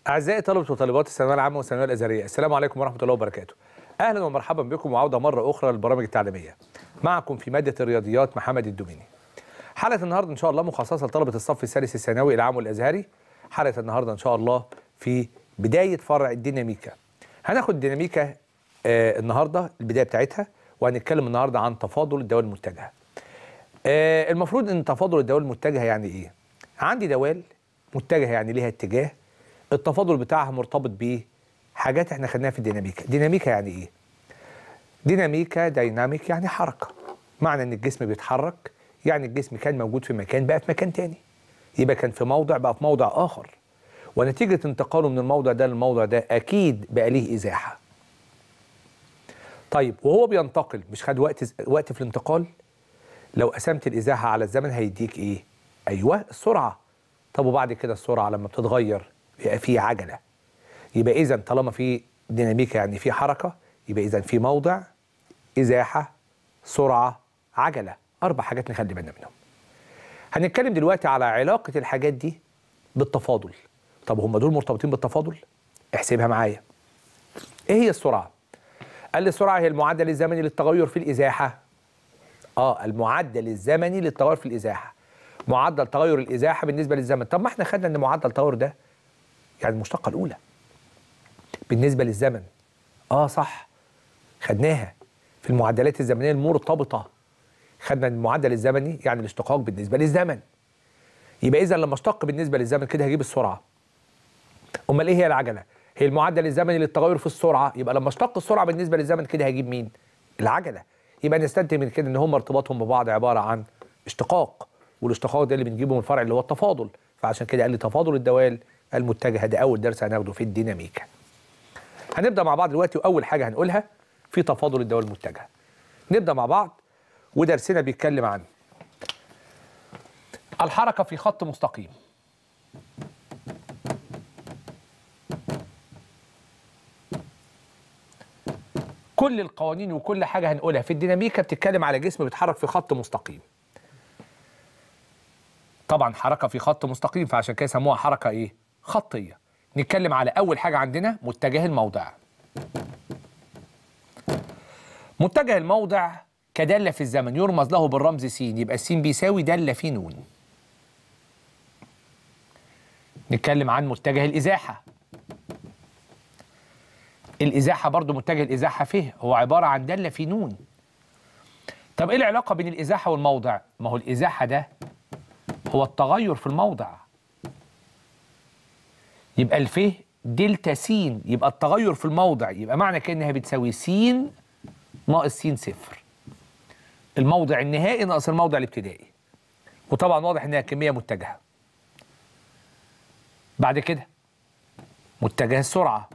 أعزائي طلبة وطالبات الثانوية العامة والثانوية الأزهرية، السلام عليكم ورحمة الله وبركاته. أهلا ومرحبا بكم وعودة مرة أخرى للبرامج التعليمية. معكم في مادة الرياضيات محمد الدوميني. حلقة النهاردة إن شاء الله مخصصة لطلبة الصف الثالث الثانوي العام الأزهري. حلقة النهاردة إن شاء الله في بداية فرع الديناميكا. هناخد الديناميكا آه النهاردة البداية بتاعتها وهنتكلم النهاردة عن تفاضل الدوال المتجهة. آه المفروض إن تفاضل الدوال المتجهة يعني إيه؟ عندي دوال متجهة يعني ليها اتجاه التفاضل بتاعها مرتبط بحاجات احنا خدناها في الديناميكا ديناميكا يعني ايه ديناميكا دايناميك يعني حركه معنى ان الجسم بيتحرك يعني الجسم كان موجود في مكان بقى في مكان تاني يبقى كان في موضع بقى في موضع اخر ونتيجه انتقاله من الموضع ده للموضع ده اكيد بقى ليه ازاحه طيب وهو بينتقل مش خد وقت وقت في الانتقال لو قسمت الازاحه على الزمن هيديك ايه ايوه السرعه طب وبعد كده السرعه لما بتتغير يبقى في عجله يبقى اذا طالما في ديناميكا يعني في حركه يبقى اذا في موضع ازاحه سرعه عجله اربع حاجات نخلي بالنا منهم هنتكلم دلوقتي على علاقه الحاجات دي بالتفاضل طب هم دول مرتبطين بالتفاضل احسبها معايا ايه هي السرعه قال لي السرعه هي المعدل الزمني للتغير في الازاحه اه المعدل الزمني للتغير في الازاحه معدل تغير الازاحه بالنسبه للزمن طب ما احنا خدنا ان معدل التغير ده يعني المشتقة الأولى بالنسبة للزمن آه صح خدناها في المعدلات الزمنية المرتبطة خدنا المعدل الزمني يعني الاشتقاق بالنسبة للزمن يبقى إذا لما اشتق بالنسبة للزمن كده هجيب السرعة أمال إيه هي العجلة؟ هي المعدل الزمني للتغير في السرعة يبقى لما اشتق السرعة بالنسبة للزمن كده هجيب مين؟ العجلة يبقى نستنتج من كده إن هم ارتباطهم ببعض عبارة عن اشتقاق والاشتقاق ده اللي بنجيبه من الفرع اللي هو التفاضل فعشان كده قال لي تفاضل الدوال المتجهه ده اول درس هناخده في الديناميكا هنبدا مع بعض دلوقتي واول حاجه هنقولها في تفاضل الدوال المتجهه نبدا مع بعض ودرسنا بيتكلم عن الحركه في خط مستقيم كل القوانين وكل حاجه هنقولها في الديناميكا بتتكلم على جسم بيتحرك في خط مستقيم طبعا حركه في خط مستقيم فعشان كده سموها حركه ايه خطيه نتكلم على اول حاجه عندنا متجه الموضع متجه الموضع كداله في الزمن يرمز له بالرمز س يبقى س بيساوي داله في نون نتكلم عن متجه الازاحه الازاحه برضو متجه الازاحه فيه هو عباره عن داله في نون طب ايه العلاقه بين الازاحه والموضع ما هو الازاحه ده هو التغير في الموضع يبقى الفه دلتا س يبقى التغير في الموضع يبقى معنى كده انها بتساوي س ناقص س صفر الموضع النهائي ناقص الموضع الابتدائي وطبعا واضح انها كميه متجهه بعد كده متجه السرعه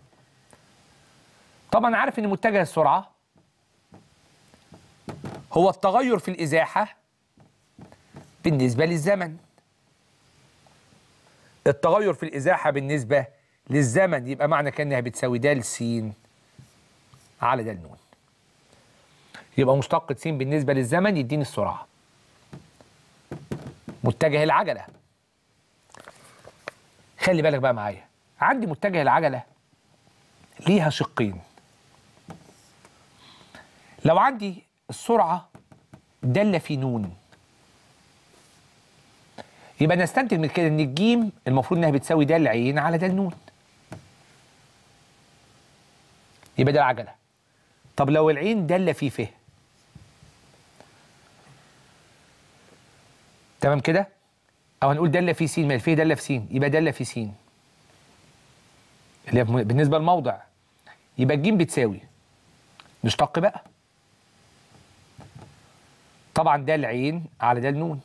طبعا عارف ان متجه السرعه هو التغير في الازاحه بالنسبة للزمن التغير في الإزاحة بالنسبة للزمن يبقى معنى كأنها بتساوي د س على د ن يبقى مشتقة س بالنسبة للزمن يديني السرعة متجه العجلة خلي بالك بقى معايا عندي متجه العجلة ليها شقين لو عندي السرعة دالة في نون يبقى نستنتج من كده ان الجيم المفروض انها بتساوي د العين على د النون يبقى ده العجله طب لو العين داله في ف تمام كده او هنقول داله في س ما الف داله في س يبقى داله في س اللي هي بالنسبه للموضع يبقى الجيم بتساوي نشتق بقى طبعا ده العين على ده النون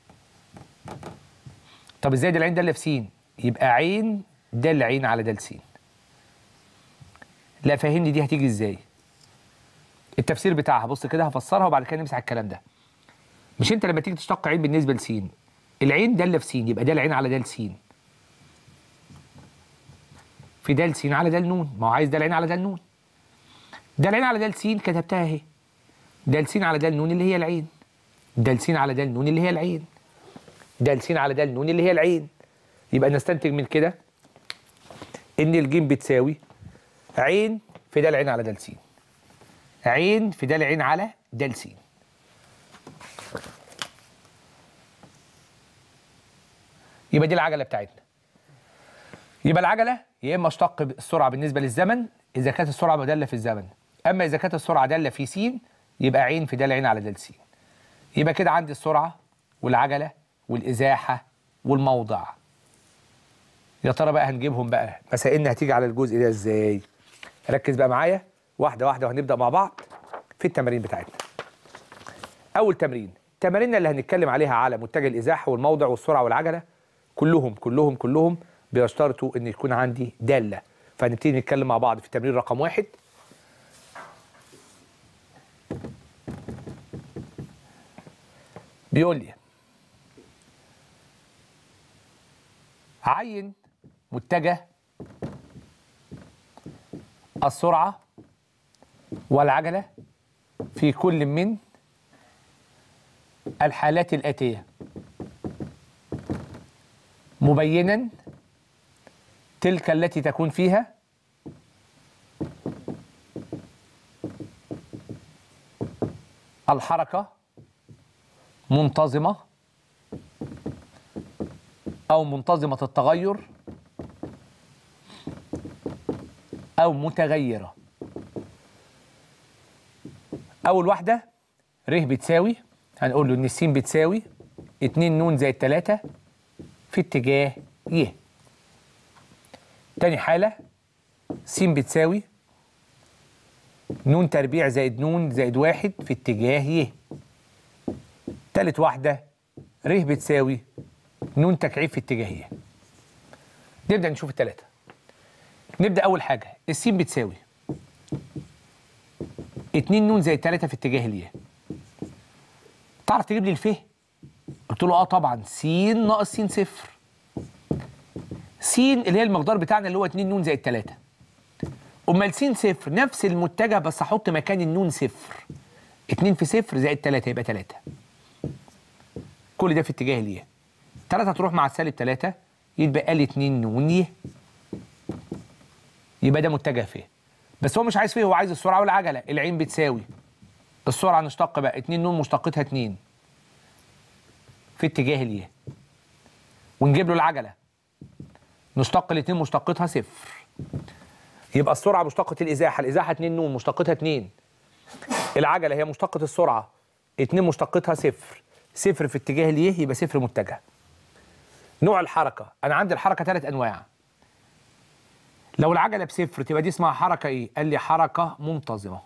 طب ازاي ده العين ده اللي في س يبقى عين ده العين على ده س لا فهمني دي هتيجي ازاي التفسير بتاعها بص كده هفسرها وبعد كده نمسح الكلام ده مش انت لما تيجي تشتق عين بالنسبه لس العين ده اللي في س يبقى ده العين على ده س في ده س على ده نون ما هو عايز ده العين على ده نون ده العين على ده س كتبتها اهي ده س على ده النون اللي هي العين ده س على ده النون اللي هي العين ده س على ده النون اللي هي العين يبقى نستنتج من كده ان الجيم بتساوي عين في د عين على د س عين في د عين على د س يبقى دي العجله بتاعتنا يبقى العجله يا اما اشتق السرعه بالنسبه للزمن اذا كانت السرعه داله في الزمن اما اذا كانت السرعه داله في س يبقى عين في د عين على د س يبقى كده عندي السرعه والعجله والازاحه والموضع يا ترى بقى هنجيبهم بقى مسائلنا هتيجي على الجزء ده ازاي ركز بقى معايا واحده واحده وهنبدا مع بعض في التمارين بتاعتنا اول تمرين تماريننا اللي هنتكلم عليها على متجه الازاحه والموضع والسرعه والعجله كلهم كلهم كلهم بيشترطوا ان يكون عندي داله فهنبتدي نتكلم مع بعض في التمرين رقم واحد بيقول لي عين متجه السرعة والعجلة في كل من الحالات الآتية مبينا تلك التي تكون فيها الحركة منتظمة أو منتظمة التغير أو متغيرة أول واحدة ر بتساوي هنقول له إن الس بتساوي 2 ن زائد 3 في اتجاه ي تاني حالة س بتساوي ن تربيع زائد ن زائد واحد في اتجاه ي تالت واحدة ر بتساوي ن تكعيب في اتجاه ي نبدأ نشوف التلاتة نبدأ أول حاجة الس بتساوي 2 ن زائد 3 في اتجاه الياء تعرف تجيب لي الفه قلت له اه طبعا س ناقص س صفر س اللي هي المقدار بتاعنا اللي هو 2 ن زائد 3 امال س صفر نفس المتجه بس احط مكان النون صفر 2 في صفر زائد 3 يبقى 3 كل ده في اتجاه الياء 3 تروح مع السالب 3 يتبقى لي 2 ن ي يبقى ده متجه فيه بس هو مش عايز فيه هو عايز السرعه والعجله العين بتساوي السرعه نشتق بقى 2 ن مشتقتها 2 في اتجاه الياء ونجيب له العجله نشتق الاثنين مشتقتها صفر يبقى السرعه مشتقه الازاحه الازاحه 2 ن مشتقتها 2 العجله هي مشتقه السرعه 2 مشتقتها صفر صفر في اتجاه اليه يبقى صفر متجه نوع الحركه انا عندي الحركه ثلاث انواع لو العجله بصفر تبقى دي اسمها حركه ايه قال لي حركه منتظمه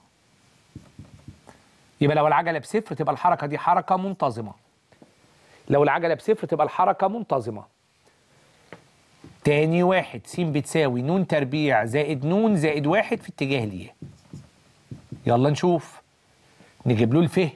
يبقى لو العجله بصفر تبقى الحركه دي حركه منتظمه لو العجله بصفر تبقى الحركه منتظمه تاني واحد س بتساوي ن تربيع زائد ن زائد واحد في اتجاه الياء يلا نشوف نجيب له الفه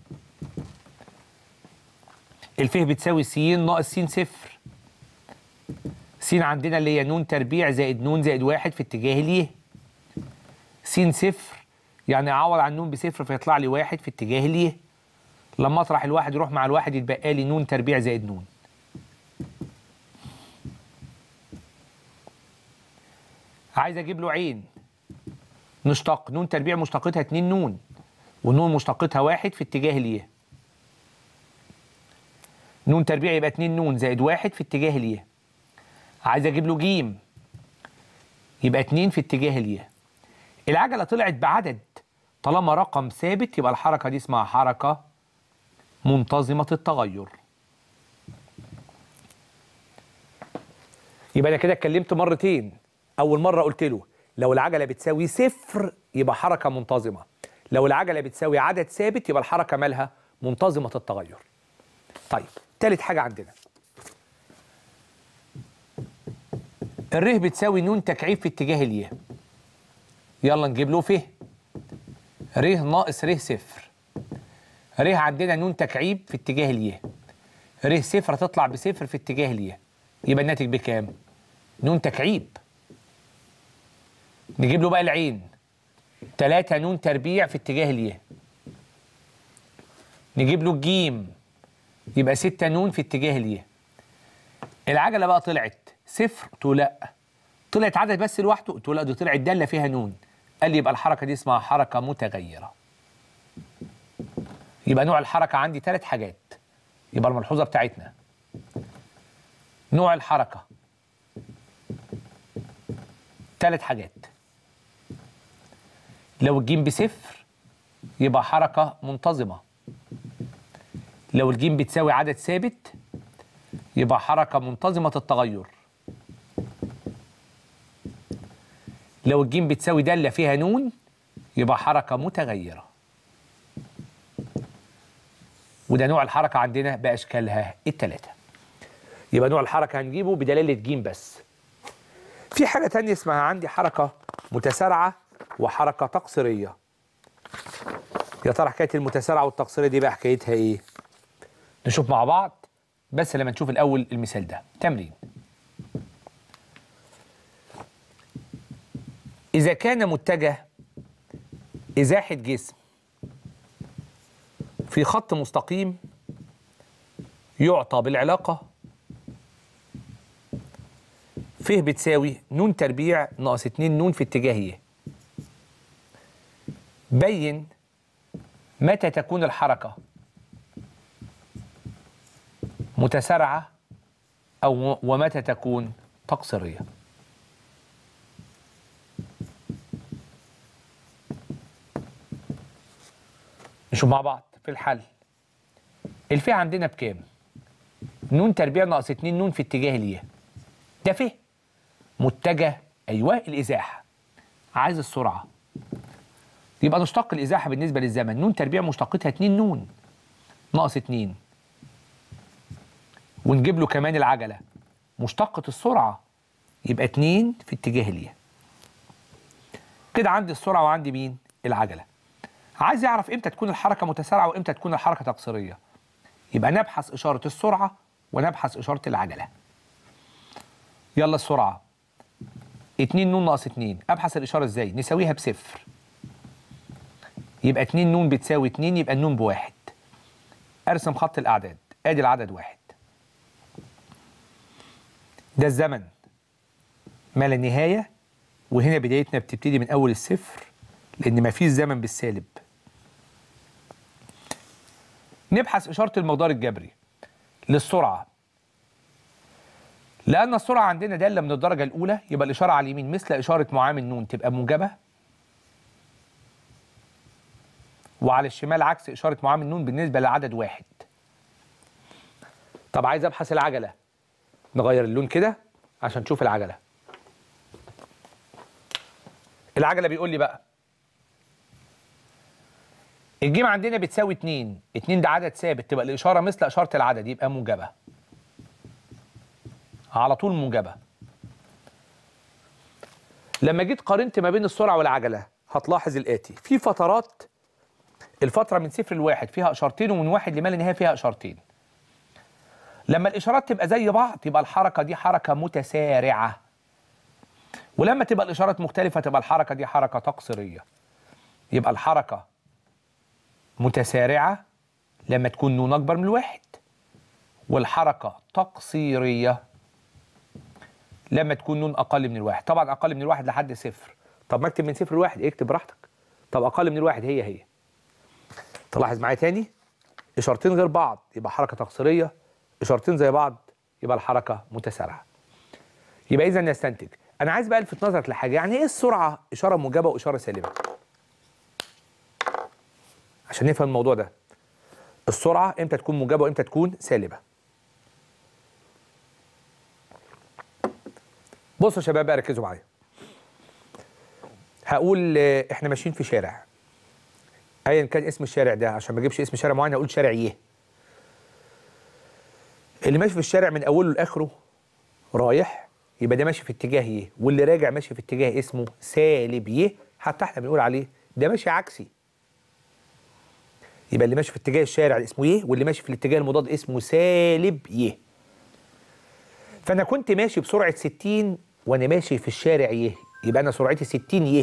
الفه بتساوي س ناقص س صفر س عندنا اللي هي ن تربيع زائد ن زائد واحد في اتجاه الياء س صفر يعني اعوض عن ن بصفر فيطلع لي واحد في اتجاه الياء لما اطرح الواحد يروح مع الواحد يتبقى لي ن تربيع زائد ن عايز اجيب له عين نشتق ن تربيع مشتقتها 2 ن ونون مشتقتها واحد في اتجاه الياء ن تربيع يبقى 2 ن زائد واحد في اتجاه الياء عايز اجيب له جيم يبقى 2 في اتجاه الياء العجله طلعت بعدد طالما رقم ثابت يبقى الحركه دي اسمها حركه منتظمه التغير يبقى انا كده اتكلمت مرتين اول مره قلت له لو العجله بتساوي صفر يبقى حركه منتظمه لو العجله بتساوي عدد ثابت يبقى الحركه مالها منتظمه التغير طيب تالت حاجه عندنا الره بتساوي ن تكعيب في اتجاه الياء يلا نجيب له فه ر ناقص ر صفر ر عندنا ن تكعيب في اتجاه الياء ر صفر هتطلع بصفر في اتجاه الياء يبقى الناتج بكام ن تكعيب نجيب له بقى العين 3 ن تربيع في اتجاه الياء نجيب له الجيم يبقى 6 ن في اتجاه الياء العجله بقى طلعت صفر قلت له لا طلعت عدد بس لوحده قلت له لا دي طلعت داله فيها نون قال لي يبقى الحركه دي اسمها حركه متغيره يبقى نوع الحركه عندي ثلاث حاجات يبقى الملحوظه بتاعتنا نوع الحركه ثلاث حاجات لو الجيم بصفر يبقى حركه منتظمه لو الجيم بتساوي عدد ثابت يبقى حركه منتظمه التغير لو الجيم بتساوي دالة فيها نون يبقى حركة متغيرة وده نوع الحركة عندنا بأشكالها التلاتة يبقى نوع الحركة هنجيبه بدلالة جيم بس في حاجة تانية اسمها عندي حركة متسارعة وحركة تقصيرية يا ترى حكاية المتسارعة والتقصيرية دي بقى حكايتها ايه نشوف مع بعض بس لما نشوف الأول المثال ده تمرين إذا كان متجه إزاحة جسم في خط مستقيم يعطى بالعلاقة ف بتساوي ن تربيع ناقص 2 ن في اتجاه ي بين متى تكون الحركة متسارعة أو ومتى تكون تقصيرية نشوف مع بعض في الحل الفي عندنا بكام ن تربيع ناقص 2 ن في اتجاه الياء ده فيه متجه ايوه الازاحه عايز السرعه يبقى نشتق الازاحه بالنسبه للزمن ن تربيع مشتقتها 2 ن ناقص 2 ونجيب له كمان العجله مشتقه السرعه يبقى 2 في اتجاه الياء كده عندي السرعه وعندي مين العجله عايز يعرف امتى تكون الحركه متسارعه وامتى تكون الحركه تقصيريه يبقى نبحث اشاره السرعه ونبحث اشاره العجله يلا السرعه 2 ن ناقص 2 ابحث الاشاره ازاي نساويها بصفر يبقى 2 ن بتساوي 2 يبقى النون بواحد ارسم خط الاعداد ادي العدد واحد ده الزمن ما لا نهايه وهنا بدايتنا بتبتدي من اول الصفر لان ما فيش زمن بالسالب نبحث إشارة المقدار الجبري للسرعة لأن السرعة عندنا دالة من الدرجة الأولى يبقى الإشارة على اليمين مثل إشارة معامل نون تبقى موجبة وعلى الشمال عكس إشارة معامل نون بالنسبة لعدد واحد طب عايز أبحث العجلة نغير اللون كده عشان نشوف العجلة العجلة بيقول لي بقى الجيم عندنا بتساوي 2 2 ده عدد ثابت تبقى الإشارة مثل إشارة العدد يبقى موجبة على طول موجبة لما جيت قارنت ما بين السرعة والعجلة هتلاحظ الآتي في فترات الفترة من صفر لواحد فيها إشارتين ومن واحد لما لا نهاية فيها إشارتين لما الإشارات تبقى زي بعض يبقى الحركة دي حركة متسارعة ولما تبقى الإشارات مختلفة تبقى الحركة دي حركة تقصيرية يبقى الحركة متسارعة لما تكون نون أكبر من الواحد والحركة تقصيرية لما تكون نون أقل من الواحد طبعا أقل من الواحد لحد صفر طب ما اكتب من صفر لواحد اكتب براحتك طب أقل من الواحد هي هي تلاحظ معايا تاني إشارتين غير بعض يبقى حركة تقصيرية إشارتين زي بعض يبقى الحركة متسارعة يبقى إذا نستنتج أنا عايز بقى ألفت نظرك لحاجة يعني إيه السرعة إشارة موجبة وإشارة سالبة عشان نفهم الموضوع ده السرعة امتى تكون موجبة وامتى تكون سالبة بصوا يا شباب بقى ركزوا معايا هقول آه، احنا ماشيين في شارع ايا كان اسم الشارع ده عشان ما اجيبش اسم شارع معين اقول شارع يه اللي ماشي في الشارع من اوله لاخره رايح يبقى ده ماشي في اتجاه يه واللي راجع ماشي في اتجاه اسمه سالب يه حتى احنا بنقول عليه ده ماشي عكسي يبقى اللي ماشي في اتجاه الشارع اسمه يه واللي ماشي في الاتجاه المضاد اسمه سالب يه فانا كنت ماشي بسرعه 60 وانا ماشي في الشارع يه يبقى انا سرعتي 60 يه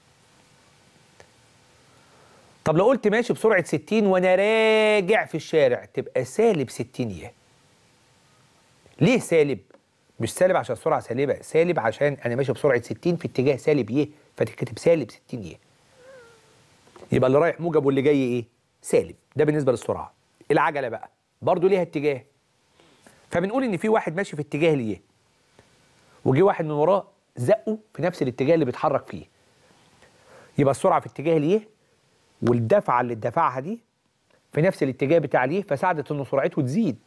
طب لو قلت ماشي بسرعه 60 وانا راجع في الشارع تبقى سالب 60 يه ليه سالب مش سالب عشان السرعه سالبه سالب عشان انا ماشي بسرعه 60 في اتجاه سالب ي فتتكتب سالب 60 ي يبقى اللي رايح موجب واللي جاي ايه سالب ده بالنسبه للسرعه العجله بقى برضو ليها اتجاه فبنقول ان في واحد ماشي في اتجاه اليه وجي واحد من وراه زقه في نفس الاتجاه اللي بيتحرك فيه يبقى السرعه في اتجاه اليه والدفعه اللي اتدفعها دي في نفس الاتجاه بتاع اليه فساعدت ان سرعته تزيد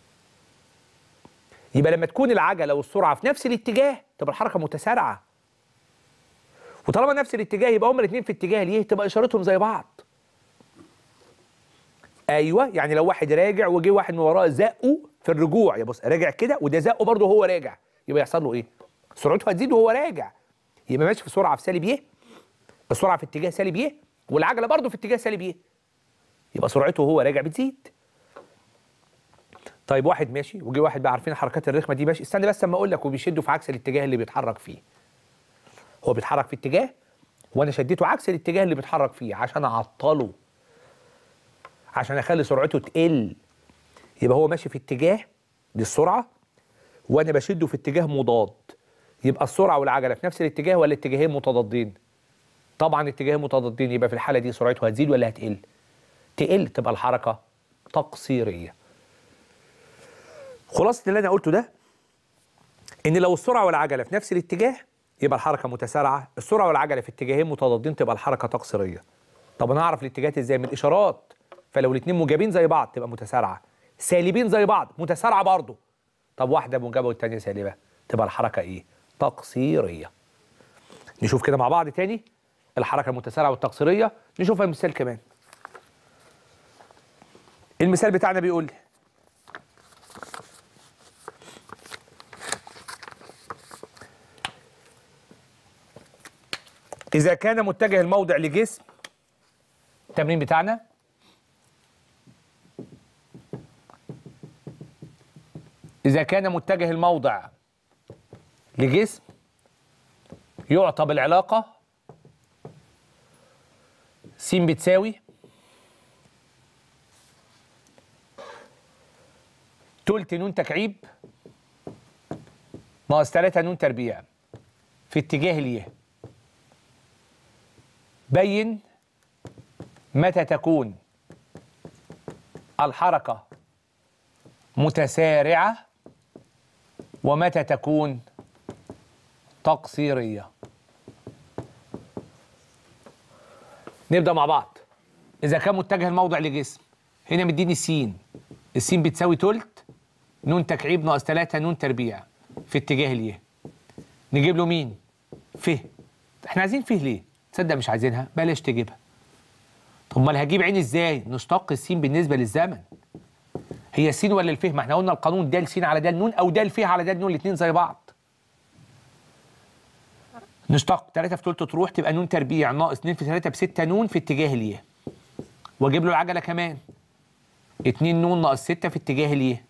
يبقى لما تكون العجله والسرعه في نفس الاتجاه تبقى الحركه متسارعه وطالما نفس الاتجاه يبقى هما الاثنين في اتجاه اليه تبقى اشارتهم زي بعض ايوه يعني لو واحد راجع وجه واحد من وراه زقه في الرجوع يا بص راجع كده وده زقه برضه وهو راجع يبقى يحصل له ايه سرعته هتزيد وهو راجع يبقى ماشي في سرعه في سالب ي السرعه في اتجاه سالب ي والعجله برضه في اتجاه سالب ي يبقى سرعته وهو راجع بتزيد طيب واحد ماشي وجه واحد بقى عارفين الحركات الرخمه دي ماشي استنى بس اما اقول لك وبيشدوا في عكس الاتجاه اللي بيتحرك فيه هو بيتحرك في اتجاه وانا شديته عكس الاتجاه اللي بيتحرك فيه عشان اعطله عشان اخلي سرعته تقل يبقى هو ماشي في اتجاه دي السرعه وانا بشده في اتجاه مضاد يبقى السرعه والعجله في نفس الاتجاه ولا اتجاهين متضادين طبعا اتجاهين متضادين يبقى في الحاله دي سرعته هتزيد ولا هتقل تقل تبقى الحركه تقصيريه خلاصه اللي انا قلته ده ان لو السرعه والعجله في نفس الاتجاه يبقى الحركه متسارعه السرعه والعجله في اتجاهين متضادين تبقى الحركه تقصيريه طب انا اعرف الاتجاهات ازاي من الاشارات فلو الاثنين موجبين زي بعض تبقى متسارعه سالبين زي بعض متسارعه برضه طب واحده موجبه والثانيه سالبه تبقى الحركه ايه تقصيريه نشوف كده مع بعض تاني الحركه المتسارعه والتقصيريه نشوفها مثال كمان المثال بتاعنا بيقول لي إذا كان متجه الموضع لجسم التمرين بتاعنا إذا كان متجه الموضع لجسم يعطى بالعلاقة س بتساوي تلت نون تكعيب ناقص 3 نون تربيع في اتجاه اليه بين متى تكون الحركة متسارعة ومتى تكون تقصيرية نبدأ مع بعض إذا كان متجه الموضع لجسم هنا مديني السين السين بتساوي تلت نون تكعيب ناقص 3 نون تربيع في اتجاه اليه نجيب له مين؟ فه احنا عايزين فه ليه؟ تصدق مش عايزينها بلاش تجيبها طب امال هجيب عين ازاي نشتق السين بالنسبه للزمن هي السين ولا الفه ما احنا قلنا القانون ده السين على ده النون او ده الفه على ده النون الاثنين زي بعض نشتق 3 في ثلث تروح تبقى نون تربيع ناقص 2 في 3 ب 6 نون في اتجاه اليه واجيب له العجله كمان 2 نون ناقص 6 في اتجاه اليه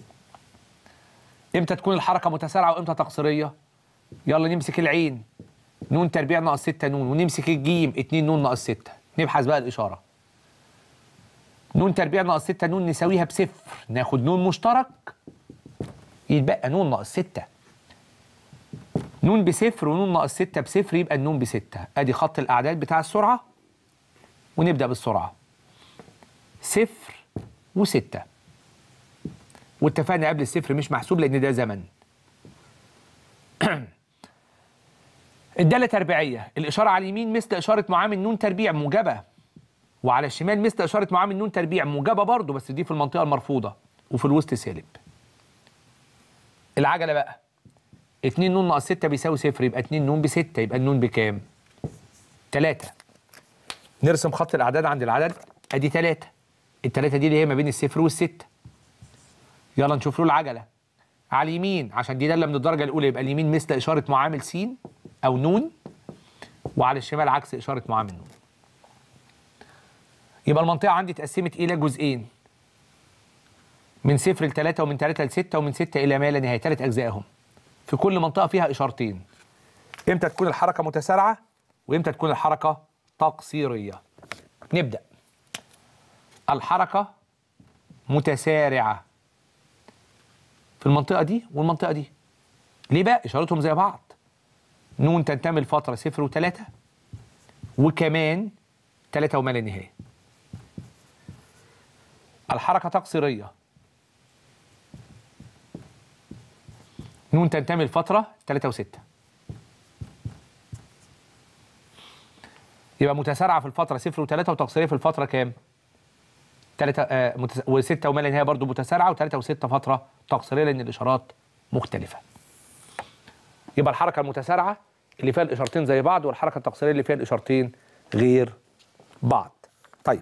امتى تكون الحركه متسارعه وامتى تقصيريه يلا نمسك العين نون تربيع ناقص 6 نون ونمسك الجيم 2 نون ناقص 6 نبحث بقى الإشارة نون تربيع ناقص 6 نون نساويها بصفر ناخد نون مشترك يتبقى نون ناقص 6 نون بصفر ونون ناقص 6 بصفر يبقى النون بستة ادي خط الاعداد بتاع السرعة ونبدأ بالسرعة صفر وستة واتفقنا قبل الصفر مش محسوب لأن ده زمن الدالة تربيعية الإشارة على اليمين مثل إشارة معامل نون تربيع موجبة وعلى الشمال مثل إشارة معامل نون تربيع موجبة برضه بس دي في المنطقة المرفوضة وفي الوسط سالب العجلة بقى 2 نون ناقص 6 بيساوي صفر يبقى 2 نون ب 6 يبقى النون بكام؟ 3 نرسم خط الأعداد عند العدد أدي 3 التلاتة دي اللي هي ما بين الصفر والستة يلا نشوف له العجلة على اليمين عشان دي دالة من الدرجة الأولى يبقى اليمين مثل إشارة معامل س أو نون وعلى الشمال عكس إشارة معامل نون يبقى المنطقة عندي اتقسمت إلى جزئين من صفر لتلاتة ومن تلاتة لستة ومن ستة إلى ما لا نهاية تلات أجزاء هم في كل منطقة فيها إشارتين إمتى تكون الحركة متسارعة وإمتى تكون الحركة تقصيرية نبدأ الحركة متسارعة في المنطقة دي والمنطقة دي ليه بقى اشارتهم زي بعض نون تنتمي لفتره صفر وثلاثة وكمان ثلاثة وما لا نهايه الحركه تقصيريه نون تنتمي لفتره ثلاثة وستة يبقى متسارعه في الفتره صفر وثلاثة وتقصيريه في الفتره كام؟ تلاتة آه متس... وستة وما لا نهايه برضه متسارعه وثلاثة وستة فتره تقصيريه لان الاشارات مختلفه. يبقى الحركه المتسارعه اللي فيها الاشارتين زي بعض والحركه التقصيريه اللي فيها الاشارتين غير بعض. طيب.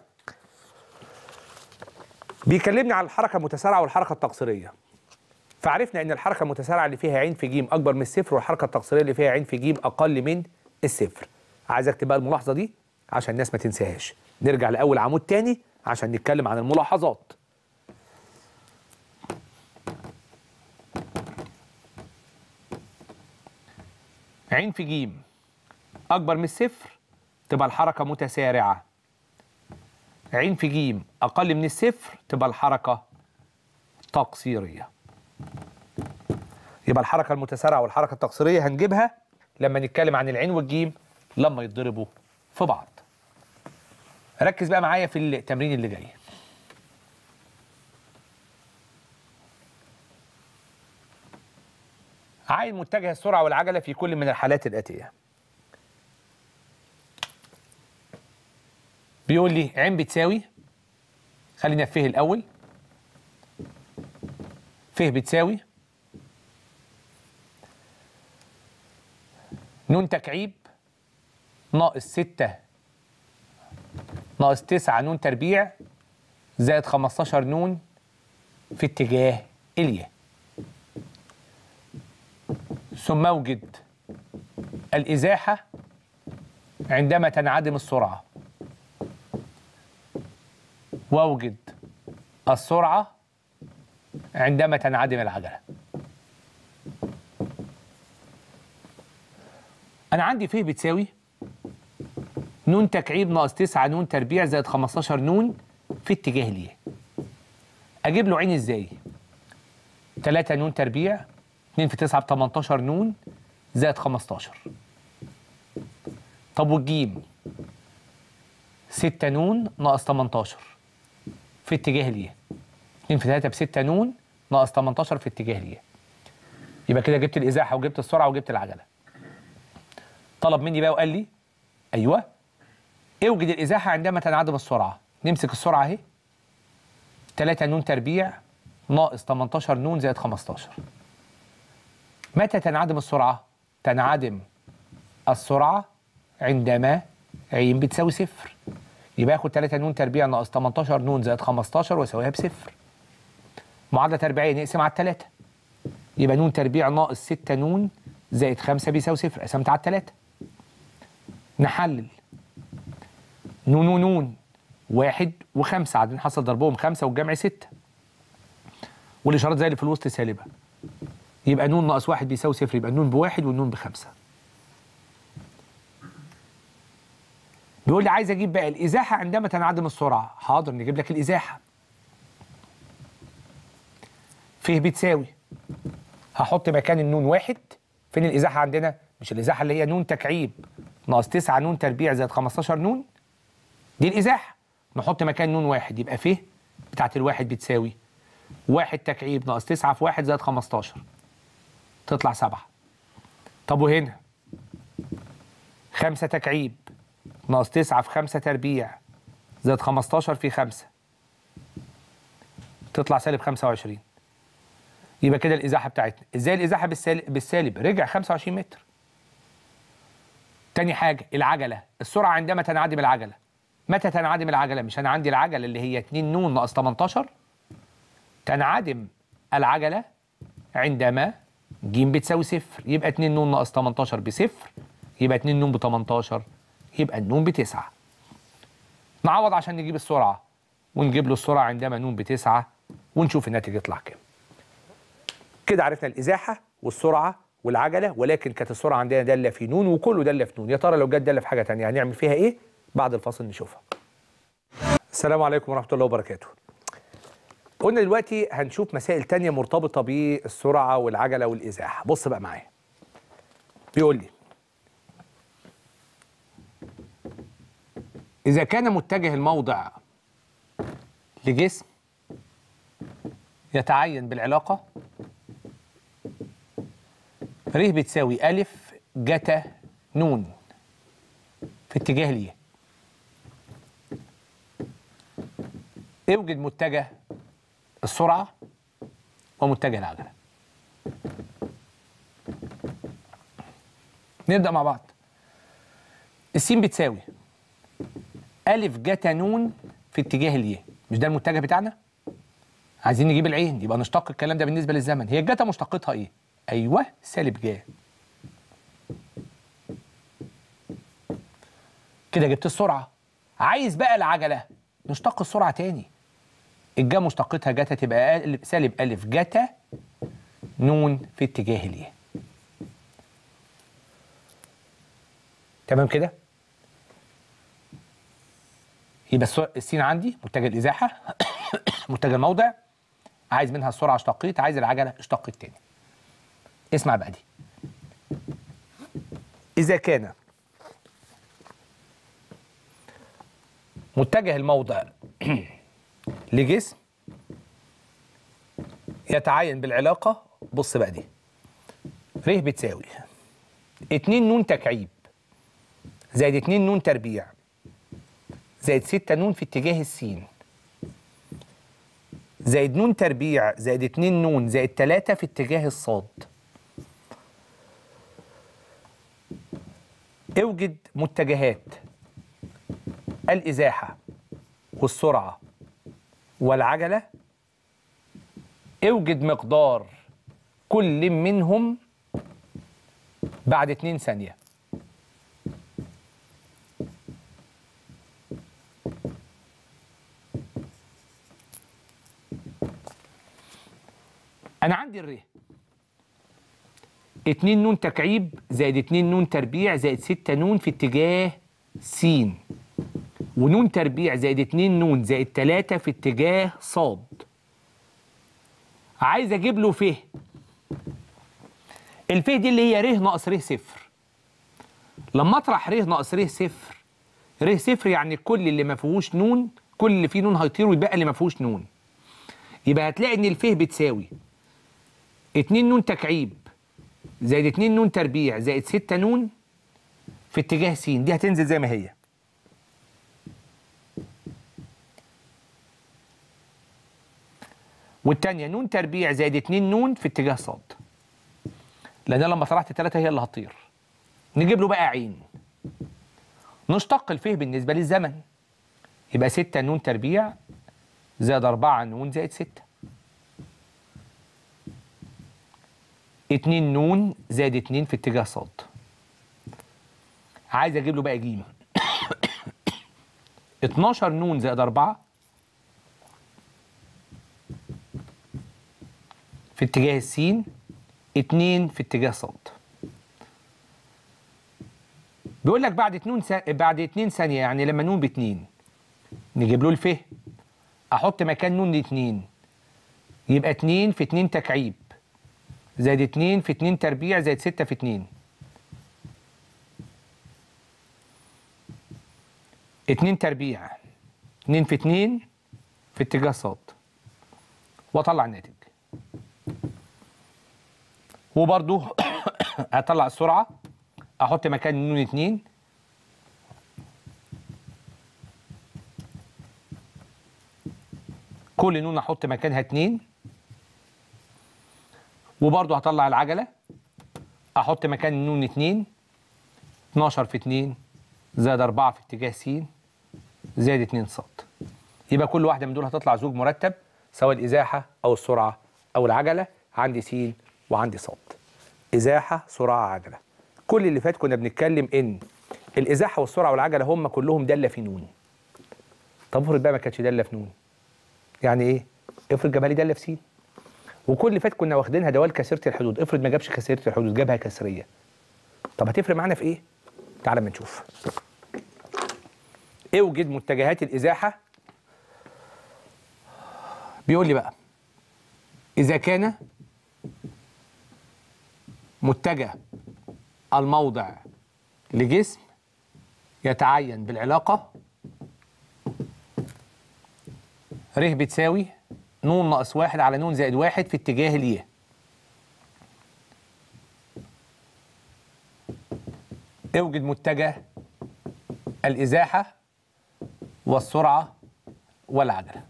بيكلمني عن الحركه المتسارعه والحركه التقصيريه. فعرفنا ان الحركه المتسارعه اللي فيها عين في جيم اكبر من الصفر والحركه التقصيريه اللي فيها عين في جيم اقل من الصفر. عايزك تبقى الملاحظه دي عشان الناس ما تنساهاش. نرجع لاول عمود تاني عشان نتكلم عن الملاحظات. عين في جيم أكبر من الصفر تبقى الحركة متسارعة عين في جيم أقل من الصفر تبقى الحركة تقصيرية يبقى الحركة المتسارعة والحركة التقصيرية هنجيبها لما نتكلم عن العين والجيم لما يتضربوا في بعض ركز بقى معايا في التمرين اللي جاي عين متجه السرعة والعجلة في كل من الحالات الآتية بيقول لي عين بتساوي خلينا في فه الأول فه بتساوي نون تكعيب ناقص ستة ناقص تسعة نون تربيع زائد خمستاشر نون في اتجاه الياء ثم اوجد الإزاحة عندما تنعدم السرعة واوجد السرعة عندما تنعدم العجلة أنا عندي فيه بتساوي نون تكعيب ناقص 9 نون تربيع زائد 15 نون في اتجاه ليه أجيب له عين إزاي 3 نون تربيع 2 في 9 ب 18 نون زائد 15 طب والجيم 6 نون ناقص 18 في اتجاه ليه 2 في 3 ب 6 نون ناقص 18 في اتجاه ليه يبقى كده جبت الازاحه وجبت السرعه وجبت العجله طلب مني بقى وقال لي ايوه اوجد الازاحه عندما تنعدم السرعه نمسك السرعه اهي 3 نون تربيع ناقص 18 نون زائد 15 متى تنعدم السرعه تنعدم السرعه عندما عين بتساوي صفر يبقى اخد 3 نون تربيع ناقص 18 نون زائد 15 واساويها بصفر معادله تربيعيه نقسم على الثلاثه يبقى نون تربيع ناقص 6 نون زائد 5 بيساوي صفر قسمت على الثلاثه نحلل نون ونون واحد وخمسة عددين حصل ضربهم خمسة والجمع ستة والإشارات زي اللي في الوسط سالبة يبقى نون ناقص واحد بيساوي صفر يبقى النون بواحد والنون بخمسة بيقول لي عايز اجيب بقى الازاحه عندما تنعدم السرعه حاضر نجيب لك الازاحه فيه بتساوي هحط مكان النون واحد فين الازاحه عندنا مش الازاحه اللي هي نون تكعيب ناقص 9 نون تربيع زائد 15 نون دي الازاحه نحط مكان نون واحد يبقى فيه بتاعت الواحد بتساوي واحد تكعيب ناقص 9 في واحد زائد 15 تطلع سبعة طب وهنا خمسة تكعيب ناقص 9 في 5 تربيع زائد 15 في 5 تطلع سالب 25 يبقى كده الازاحه بتاعتنا ازاي الازاحه بالسالب بالسالب رجع 25 متر تاني حاجه العجله السرعه عندما تنعدم العجله متى تنعدم العجله مش انا عندي العجله اللي هي 2 نون ناقص 18 تنعدم العجله عندما ج بتساوي صفر يبقى 2 نون ناقص 18 بصفر يبقى 2 نون ب 18 يبقى النون بتسعة نعوض عشان نجيب السرعة ونجيب له السرعة عندما نون بتسعة ونشوف الناتج يطلع كام كده عرفنا الإزاحة والسرعة والعجلة ولكن كانت السرعة عندنا دالة في نون وكله دالة في نون يا ترى لو جت دالة في حاجة تانية هنعمل فيها إيه بعد الفاصل نشوفها السلام عليكم ورحمة الله وبركاته قلنا دلوقتي هنشوف مسائل تانية مرتبطة بالسرعة والعجلة والإزاحة بص بقى معايا بيقول لي إذا كان متجه الموضع لجسم يتعين بالعلاقة ر بتساوي ألف جتا نون في اتجاه ليه اوجد متجه السرعة ومتجه العجلة نبدأ مع بعض السين بتساوي ألف جتا نون في اتجاه اليه مش ده المتجه بتاعنا؟ عايزين نجيب العين يبقى نشتق الكلام ده بالنسبة للزمن هي الجتا مشتقتها ايه؟ أيوه سالب جا كده جبت السرعة عايز بقى العجلة نشتق السرعة تاني الجا مشتقتها جتا تبقى ألف سالب ألف جتا نون في اتجاه اليه تمام كده يبقى السين عندي متجه الازاحه متجه الموضع عايز منها السرعه اشتقيت عايز العجله اشتقيت تاني اسمع بقى دي اذا كان متجه الموضع لجسم يتعين بالعلاقه بص بقى دي ر بتساوي 2 نون تكعيب زائد 2 نون تربيع زائد 6 نون في اتجاه السين زائد نون تربيع زائد 2 نون زائد 3 في اتجاه الصاد اوجد متجهات الإزاحة والسرعة والعجلة اوجد مقدار كل منهم بعد 2 ثانية انا عندي الر 2 نون تكعيب زائد 2 نون تربيع زائد 6 نون في اتجاه س ونون تربيع زائد 2 نون زائد 3 في اتجاه ص عايز اجيب له ف الف دي اللي هي ر ناقص ر صفر لما اطرح ر ناقص ر صفر ر صفر يعني كل اللي ما فيهوش نون كل اللي فيه نون هيطير ويبقى اللي ما فيهوش نون يبقى هتلاقي ان الف بتساوي 2 نون تكعيب زائد 2 نون تربيع زائد 6 نون في اتجاه س دي هتنزل زي ما هي والتانية نون تربيع زائد 2 نون في اتجاه ص لان لما طرحت 3 هي اللي هتطير نجيب له بقى عين نشتق الفه بالنسبة للزمن يبقى 6 نون تربيع زائد 4 نون زائد 6 2 نون زائد 2 في اتجاه ص عايز اجيب له بقى ج 12 نون زائد 4 في اتجاه السين 2 في اتجاه ص بيقول لك بعد 2 س... بعد 2 ثانيه يعني لما نون ب 2 نجيب له الف احط مكان نون 2 يبقى 2 في 2 تكعيب زائد 2 في 2 تربيع زائد 6 في 2 2 تربيع 2 في 2 في اتجاه ص واطلع الناتج وبرضو هطلع السرعة احط مكان نون 2 كل نون احط مكانها 2 وبرضه هطلع العجلة احط مكان النون 2 12 في 2 زائد 4 في اتجاه س زائد 2 ص يبقى كل واحدة من دول هتطلع زوج مرتب سواء الإزاحة أو السرعة أو العجلة عندي س وعندي ص إزاحة سرعة عجلة كل اللي فات كنا بنتكلم إن الإزاحة والسرعة والعجلة هم كلهم دالة في نون طب افرض بقى ما كانتش دالة في نون يعني إيه؟ افرض جابها لي دالة في س وكل اللي فات كنا واخدينها دوال كسيره الحدود افرض ما جابش كسيره الحدود جابها كسريه طب هتفرق معانا في ايه تعال ما نشوف اوجد متجهات الازاحه بيقول لي بقى إذا كان متجه الموضع لجسم يتعين بالعلاقة ر بتساوي ن ناقص واحد على ن زائد واحد في اتجاه الياء اوجد متجه الإزاحة والسرعة والعجلة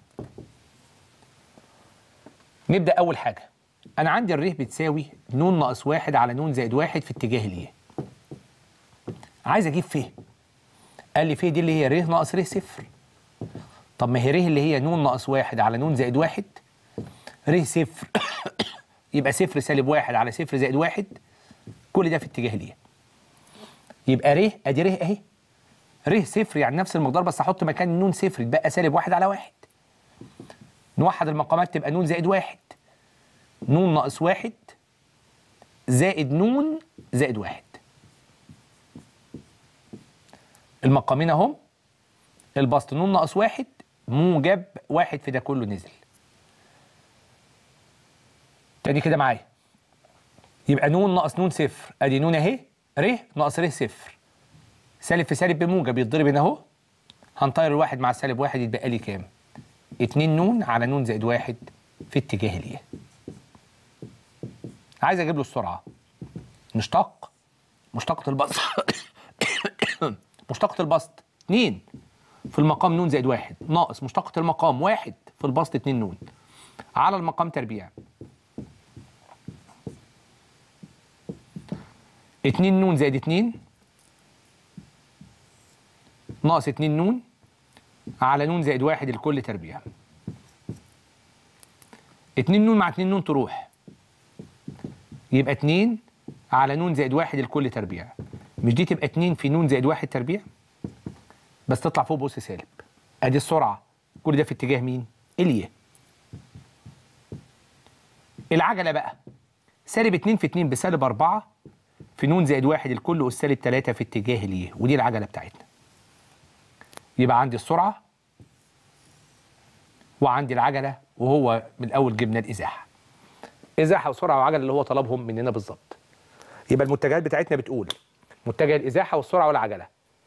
نبدأ أول حاجة أنا عندي الر بتساوي ن ناقص واحد على ن زائد واحد في اتجاه الياء عايز أجيب ف قال لي ف دي اللي هي ر ناقص ر صفر طب ما هي ر اللي هي ن ناقص واحد على ن زائد واحد ر صفر يبقى صفر سالب واحد على صفر زائد واحد كل ده في اتجاه الياء يبقى ر ادي ر اهي ر صفر يعني نفس المقدار بس احط مكان ن صفر يتبقى سالب واحد على واحد نوحد المقامات تبقى ن زائد واحد ن ناقص واحد زائد ن زائد واحد المقامين اهم البسط ن ناقص واحد موجب واحد في ده كله نزل تاني كده معايا يبقى ن ناقص ن صفر ادي ن اهي ر ناقص ر صفر سالب في سالب بموجب يتضرب هنا اهو هنطير الواحد مع السالب واحد يتبقى لي كام؟ 2 ن على ن زائد واحد في اتجاه الياء. عايز اجيب له السرعه. نشتق مشتقة البسط مشتقة البسط 2 في المقام ن زائد واحد ناقص مشتقة المقام واحد في البسط 2 ن على المقام تربيع 2 ن زائد 2 ناقص 2 ن على ن زائد واحد الكل تربيع 2 ن مع 2 ن تروح يبقى 2 على ن زائد واحد الكل تربيع مش دي تبقى 2 في ن زائد واحد تربيع بس تطلع فوق بص سالب ادي السرعه كل ده في اتجاه مين؟ الياء العجله بقى سالب 2 في 2 بسالب 4 في ن زائد واحد الكل والسالب 3 في اتجاه الياء ودي العجله بتاعتنا يبقى عندي السرعه وعندي العجله وهو من الاول جبنا الازاحه ازاحه وسرعه وعجله اللي هو طلبهم مننا بالظبط يبقى المتجهات بتاعتنا بتقول متجه الازاحه والسرعه والعجله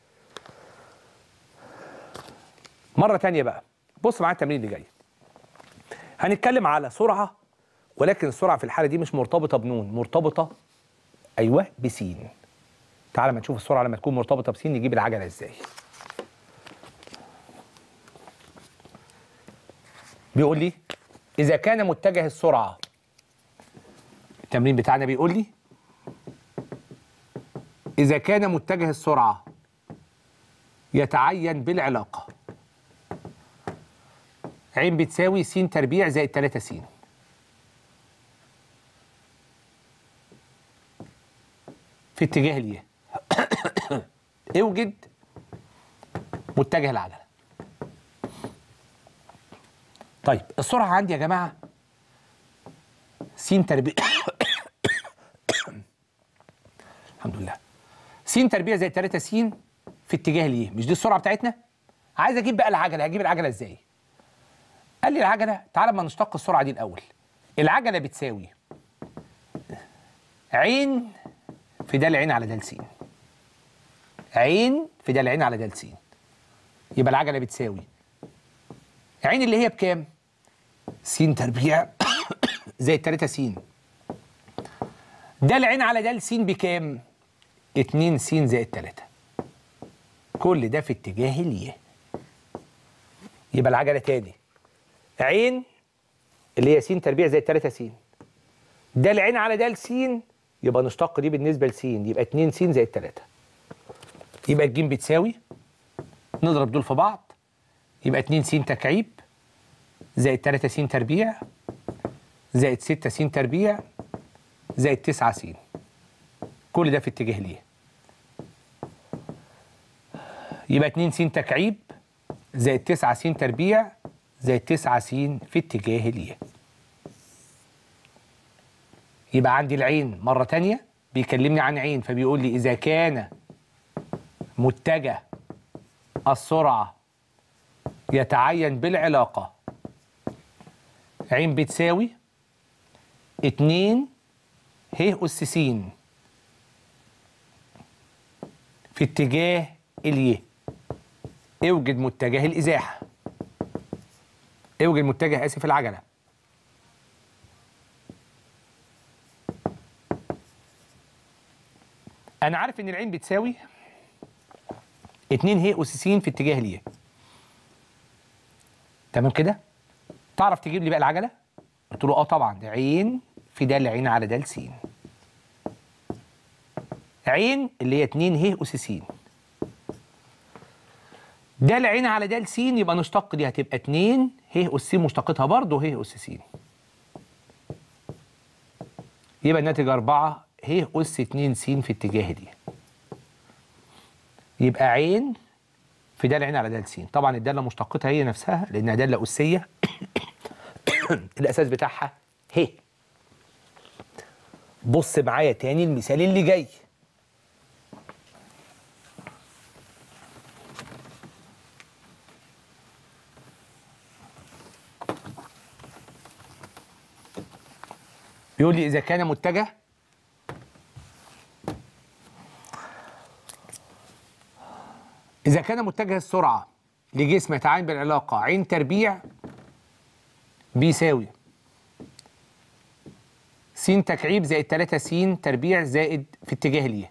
مره تانية بقى بص معايا التمرين اللي جاي هنتكلم على سرعه ولكن السرعه في الحاله دي مش مرتبطه بنون مرتبطه ايوه بسين تعال ما نشوف السرعه لما تكون مرتبطه بسين نجيب العجله ازاي بيقول لي اذا كان متجه السرعه التمرين بتاعنا بيقول لي اذا كان متجه السرعه يتعين بالعلاقه ع بتساوي س تربيع زائد 3 س في اتجاه الياء اوجد متجه العجله طيب السرعه عندي يا جماعه س تربيع الحمد لله س تربيع زائد 3 س في اتجاه الياء مش دي السرعه بتاعتنا عايز اجيب بقى العجله هجيب العجله ازاي قال لي العجله تعالى ما نشتق السرعه دي الاول العجله بتساوي عين في ده العين على ده س عين في ده العين على ده س يبقى العجله بتساوي عين اللي هي بكام س تربيع زائد 3 س ده العين على ده س بكام 2 س زائد 3 كل ده في اتجاه الياء يبقى العجله تاني عين اللي هي س تربيع زائد 3 س ده العين على ده س يبقى نشتق دي بالنسبه لس يبقى 2 س زائد 3 يبقى الجيم بتساوي نضرب دول في بعض يبقى 2 س تكعيب زائد 3 س تربيع زائد 6 س تربيع زائد 9 س كل ده في اتجاه ليه يبقى 2 س تكعيب زائد 9 س تربيع زائد 9 س في اتجاه الياء يبقى عندي العين مرة تانية بيكلمني عن عين فبيقول لي إذا كان متجه السرعة يتعين بالعلاقة عين بتساوي اتنين ه أس س في اتجاه الي اوجد متجه الإزاحة اوجد متجه آسف العجلة أنا عارف إن العين بتساوي اتنين ه أس س في اتجاه الي تمام كده؟ تعرف تجيب لي بقى العجلة؟ قلت له اه طبعا ده عين في دال عين على دال س عين اللي هي 2 ه أس س دال عين على دال س يبقى نشتق دي هتبقى 2 ه أس س مشتقتها برضه ه أس س يبقى الناتج 4 ه أس 2 س في اتجاه دي يبقى عين في دال عين على دال س طبعا الداله مشتقتها هي نفسها لانها داله أسية الأساس بتاعها ه بص معايا تاني المثال اللي جاي بيقول لي إذا كان متجه إذا كان متجه السرعة لجسم يتعامل بالعلاقة عين تربيع بيساوي س تكعيب زائد 3 س تربيع زائد في اتجاه اليه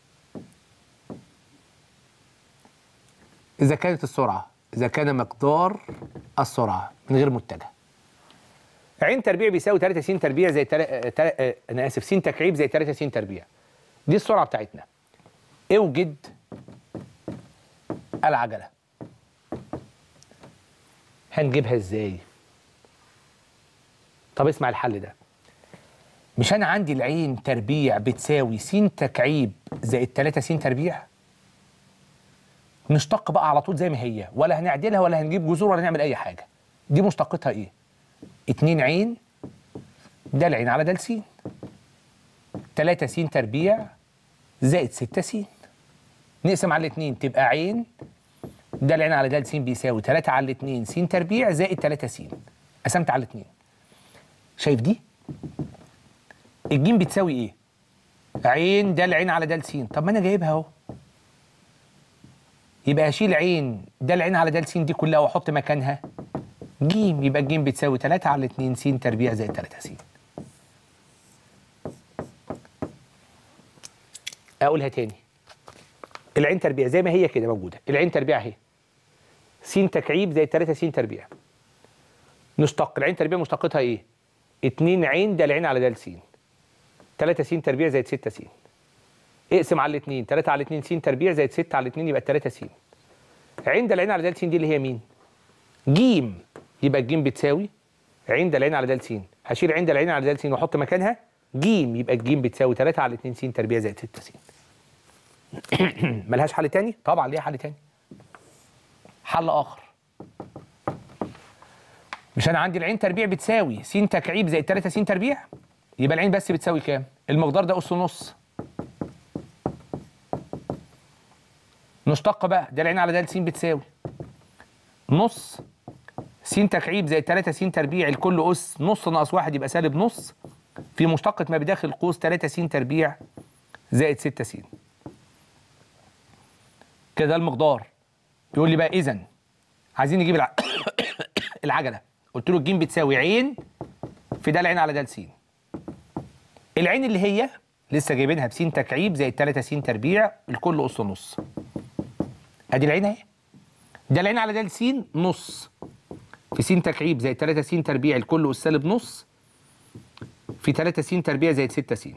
إذا كانت السرعة إذا كان مقدار السرعة من غير متجه عين تربيع بيساوي 3 س تربيع زائد تل... تل... آه، أنا آسف س تكعيب زائد 3 س تربيع دي السرعة بتاعتنا اوجد العجلة هنجيبها ازاي؟ طب اسمع الحل ده مش انا عندي العين تربيع بتساوي س تكعيب زائد 3 س تربيع نشتق بقى على طول زي ما هي ولا هنعدلها ولا هنجيب جذور ولا نعمل اي حاجه دي مشتقتها ايه 2 عين ده العين على د س 3 س تربيع زائد 6 س نقسم على الاثنين تبقى عين ده العين على د س بيساوي 3 على الاثنين س تربيع زائد 3 س قسمت على الاثنين شايف دي الجيم بتساوي ايه عين ده العين على د س طب ما انا جايبها اهو يبقى اشيل عين ده العين على د س دي كلها واحط مكانها جيم يبقى الجيم بتساوي 3 على 2 س تربيع زائد 3 س اقولها تاني العين تربيع زي ما هي كده موجوده العين تربيع اهي س تكعيب زائد 3 س تربيع نشتق العين تربيع مشتقتها ايه 2 عين ده العين على د س 3 س تربيع زائد 6 س اقسم على الاثنين 3 على 2 س تربيع زائد 6 على 2 يبقى 3 س عين ده العين على د س دي اللي هي مين جيم يبقى الجيم بتساوي عين ده العين على د س هشيل عين ده العين على د س واحط مكانها جيم يبقى الجيم بتساوي 3 على 2 س تربيع زائد 6 س ملهاش حل تاني طبعا ليها حل تاني حل اخر مش انا عندي العين تربيع بتساوي س تكعيب زائد 3 س تربيع يبقى العين بس بتساوي كام المقدار ده اس نص نشتق بقى ده العين على د س بتساوي نص س تكعيب زائد 3 س تربيع الكل اس نص ناقص واحد يبقى سالب نص في مشتقة ما بداخل قوس 3 س تربيع زائد 6 س كده ده المقدار يقول لي بقى اذا عايزين نجيب الع... العجله قلت له الجيم بتساوي عين في ده العين على د س العين اللي هي لسه جايبينها بس تكعيب زائد 3 س تربيع الكل اس نص ادي العين اهي ده العين على د س نص في س تكعيب زائد 3 س تربيع الكل اس سالب نص في 3 س تربيع زائد 6 س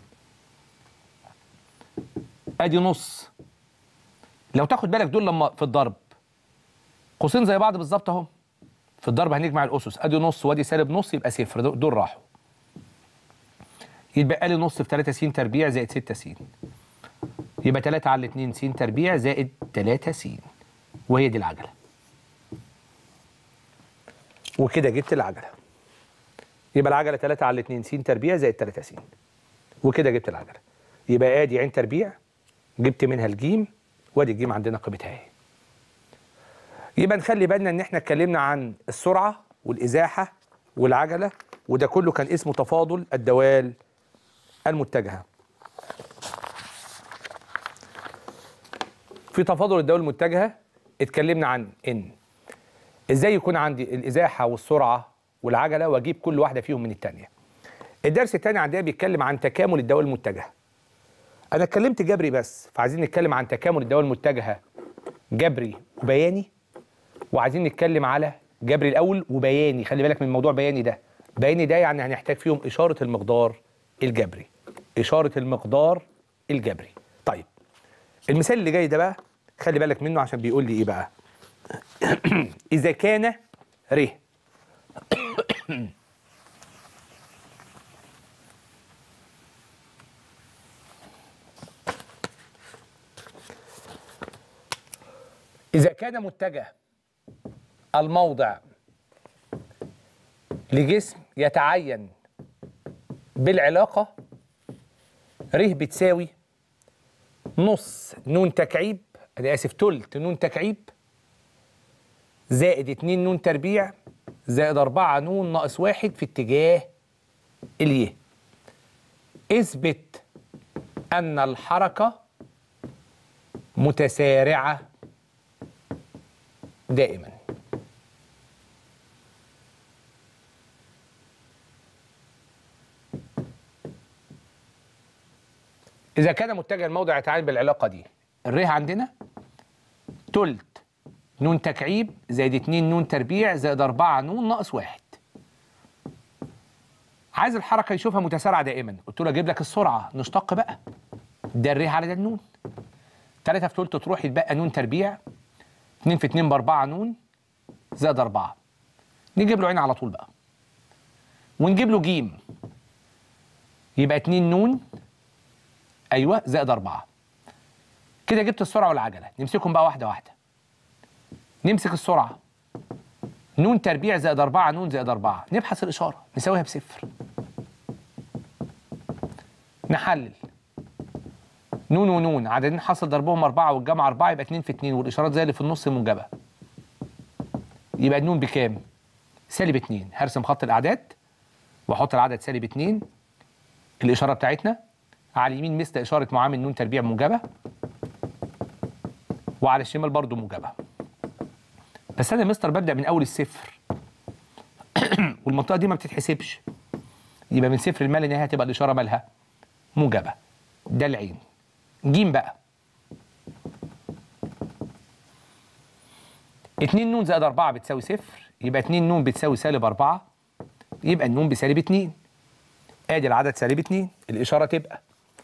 ادي نص لو تاخد بالك دول لما في الضرب قوسين زي بعض بالظبط اهو في الضرب هنجمع الاسس ادي نص وادي سالب نص يبقى صفر دول دول راحوا يتبقى لي نص في 3 س تربيع زائد 6 س يبقى 3 على 2 س تربيع زائد 3 س وهي دي العجله وكده جبت العجله يبقى العجله 3 على 2 س تربيع زائد 3 س وكده جبت العجله يبقى ادي عين تربيع جبت منها الجيم وادي الجيم عندنا قيمتها اهي يبقى نخلي بالنا ان احنا اتكلمنا عن السرعه والازاحه والعجله وده كله كان اسمه تفاضل الدوال المتجهه في تفاضل الدوال المتجهه اتكلمنا عن ان ازاي يكون عندي الازاحه والسرعه والعجله واجيب كل واحده فيهم من الثانيه الدرس الثاني عندنا بيتكلم عن تكامل الدوال المتجهه انا اتكلمت جبري بس فعايزين نتكلم عن تكامل الدوال المتجهه جبري وبياني وعايزين نتكلم على جبري الاول وبياني خلي بالك من موضوع بياني ده بياني ده يعني هنحتاج فيهم اشاره المقدار الجبري اشاره المقدار الجبري طيب المثال اللي جاي ده بقى خلي بالك منه عشان بيقول لي ايه بقى اذا كان ر إذا كان متجه الموضع لجسم يتعين بالعلاقة ر بتساوي نص نون تكعيب أنا آسف تلت نون تكعيب زائد اتنين نون تربيع زائد أربعة نون ناقص واحد في اتجاه اليه اثبت أن الحركة متسارعة دائما إذا كان متجه الموضع يتعامل بالعلاقة دي الريه عندنا تلت نون تكعيب زائد اتنين نون تربيع زائد أربعة نون ناقص واحد عايز الحركة يشوفها متسارعة دائما قلت له أجيب لك السرعة نشتق بقى ده الريه على ده النون تلاتة في تلت تروح يتبقى نون تربيع 2 في 2 باربعة نون زائد أربعة نجيب له عين على طول بقى ونجيب له جيم يبقى 2 نون أيوه زائد أربعة كده جبت السرعة والعجلة نمسكهم بقى واحدة واحدة نمسك السرعة نون تربيع زائد أربعة نون زائد أربعة نبحث الإشارة نساويها بصفر نحلل نون ونون عددين حصل ضربهم أربعة والجمع أربعة يبقى اتنين في اتنين والإشارات زي اللي في النص موجبة يبقى النون بكام؟ سالب اتنين هرسم خط الأعداد وأحط العدد سالب اتنين الإشارة بتاعتنا على اليمين مثل إشارة معامل نون تربيع موجبة وعلى الشمال برضو موجبة بس أنا يا مستر ببدأ من أول الصفر والمنطقة دي ما بتتحسبش يبقى من صفر المال النهاية هتبقى الإشارة مالها موجبة ده العين جيم بقى اتنين نون زائد أربعة بتساوي صفر يبقى اتنين نون بتساوي سالب أربعة يبقى النون بسالب اتنين ادي العدد سالب اتنين الإشارة تبقى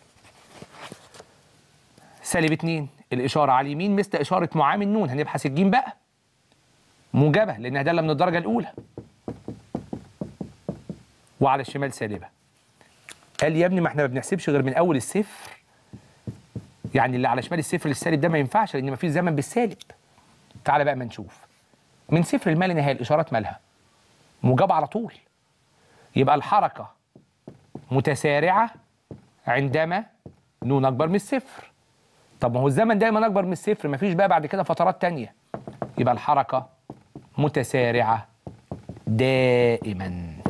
سالب اتنين الإشارة على اليمين مثل إشارة معامل نون هنبحث الجيم بقى موجبة لأنها دالة من الدرجة الأولى وعلى الشمال سالبة قال لي يا ابني ما احنا ما بنحسبش غير من أول الصفر يعني اللي على شمال الصفر للسالب ده ما ينفعش لأن ما فيش زمن بالسالب تعالى بقى ما نشوف من صفر المال نهاية الإشارات مالها موجبة على طول يبقى الحركة متسارعة عندما نون أكبر من الصفر طب ما هو الزمن دايما أكبر من الصفر ما فيش بقى بعد كده فترات تانية يبقى الحركة متسارعة دائما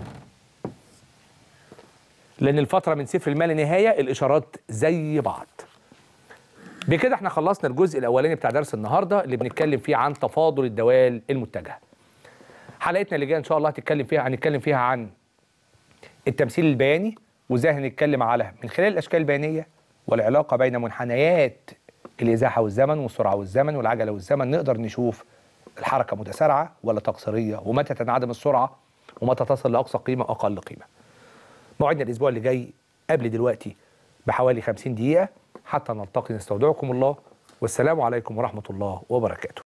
لأن الفترة من صفر المال نهاية الإشارات زي بعض بكده احنا خلصنا الجزء الأولاني بتاع درس النهاردة اللي بنتكلم فيه عن تفاضل الدوال المتجهة حلقتنا اللي جايه ان شاء الله هتتكلم فيها هنتكلم فيها عن التمثيل البياني وازاي هنتكلم على من خلال الاشكال البيانيه والعلاقه بين منحنيات الازاحه والزمن والسرعه والزمن والعجله والزمن نقدر نشوف الحركه متسارعه ولا تقصيريه ومتى تنعدم السرعه ومتى تصل لاقصى قيمه واقل قيمه. موعدنا الاسبوع اللي جاي قبل دلوقتي بحوالي 50 دقيقه حتى نلتقي نستودعكم الله والسلام عليكم ورحمه الله وبركاته.